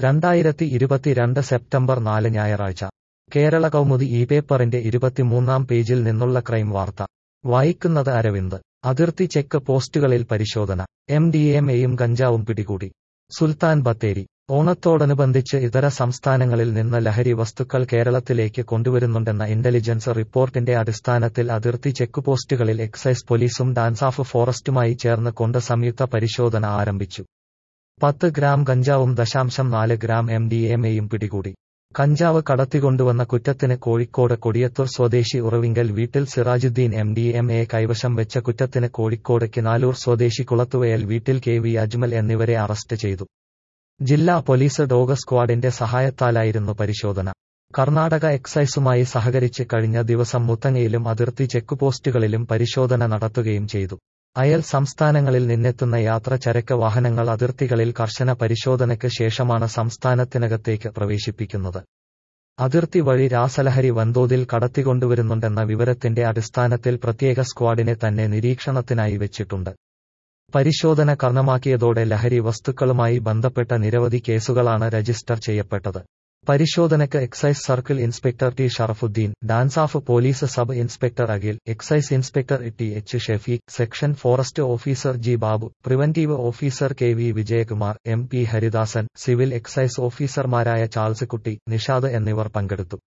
രണ്ടായിരത്തി ഇരുപത്തിരണ്ട് സെപ്റ്റംബർ നാല് ഞായറാഴ്ച കേരള കൗമുദി ഈ പേപ്പറിന്റെ ഇരുപത്തിമൂന്നാം പേജിൽ നിന്നുള്ള ക്രൈം വാർത്ത വായിക്കുന്നത് അരവിന്ദ് അതിർത്തി ചെക്ക് പോസ്റ്റുകളിൽ പരിശോധന എം ഡി എം എയും ഗഞ്ചാവും പിടികൂടി സുൽത്താൻ ബത്തേരി ഓണത്തോടനുബന്ധിച്ച് ഇതര സംസ്ഥാനങ്ങളിൽ നിന്ന് ലഹരി വസ്തുക്കൾ കേരളത്തിലേക്ക് കൊണ്ടുവരുന്നുണ്ടെന്ന ഇന്റലിജൻസ് റിപ്പോർട്ടിന്റെ അടിസ്ഥാനത്തിൽ അതിർത്തി ചെക്ക് പോസ്റ്റുകളിൽ എക്സൈസ് പോലീസും ഡാൻസാഫ് ഫോറസ്റ്റുമായി ചേർന്ന് കൊണ്ട് സംയുക്ത പരിശോധന ആരംഭിച്ചു പത്ത് ഗ്രാം ഗഞ്ചാവും ദശാംശം നാല് ഗ്രാം എം ഡി എം എയും പിടികൂടി കഞ്ചാവ് കടത്തിക്കൊണ്ടുവന്ന കുറ്റത്തിന് കോഴിക്കോട് കൊടിയത്തൂർ സ്വദേശി ഉറവിങ്കൽ വീട്ടിൽ Sirajuddin M D M A കൈവശം വെച്ച കുറ്റത്തിന് കോഴിക്കോട് കിനാലൂർ സ്വദേശി കുളത്തുവയൽ വീട്ടിൽ കെ വി അജ്മൽ എന്നിവരെ അറസ്റ്റ് ചെയ്തു ജില്ലാ പോലീസ് ഡോഗ് സ്ക്വാഡിന്റെ സഹായത്താലായിരുന്നു പരിശോധന കർണാടക എക്സൈസുമായി സഹകരിച്ച് കഴിഞ്ഞ ദിവസം മുത്തങ്ങയിലും അതിർത്തി ചെക്ക് പോസ്റ്റുകളിലും പരിശോധന നടത്തുകയും ചെയ്തു അയൽ സംസ്ഥാനങ്ങളിൽ നിന്നെത്തുന്ന യാത്ര ചരക്ക് വാഹനങ്ങൾ അതിർത്തികളിൽ കർശന പരിശോധനയ്ക്ക് ശേഷമാണ് സംസ്ഥാനത്തിനകത്തേക്ക് പ്രവേശിപ്പിക്കുന്നത് അതിർത്തി വഴി രാസലഹരി വൻതോതിൽ കടത്തിക്കൊണ്ടുവരുന്നുണ്ടെന്ന വിവരത്തിന്റെ അടിസ്ഥാനത്തിൽ പ്രത്യേക സ്ക്വാഡിനെ തന്നെ നിരീക്ഷണത്തിനായി വെച്ചിട്ടുണ്ട് പരിശോധന കർണമാക്കിയതോടെ ലഹരി വസ്തുക്കളുമായി ബന്ധപ്പെട്ട നിരവധി കേസുകളാണ് രജിസ്റ്റർ ചെയ്യപ്പെട്ടത് പരിശോധനയ്ക്ക് excise circle inspector T Sharafuddin DANSAF police sub inspector Akhil excise inspector T H Shefeeq section forest officer G Babu preventive officer K V Vijayakumar M P Haridasan civil excise ഓഫീസർമാരായ ചാൾസ് കുട്ടി നിഷാദ് എന്നിവർ പങ്കെടുത്തു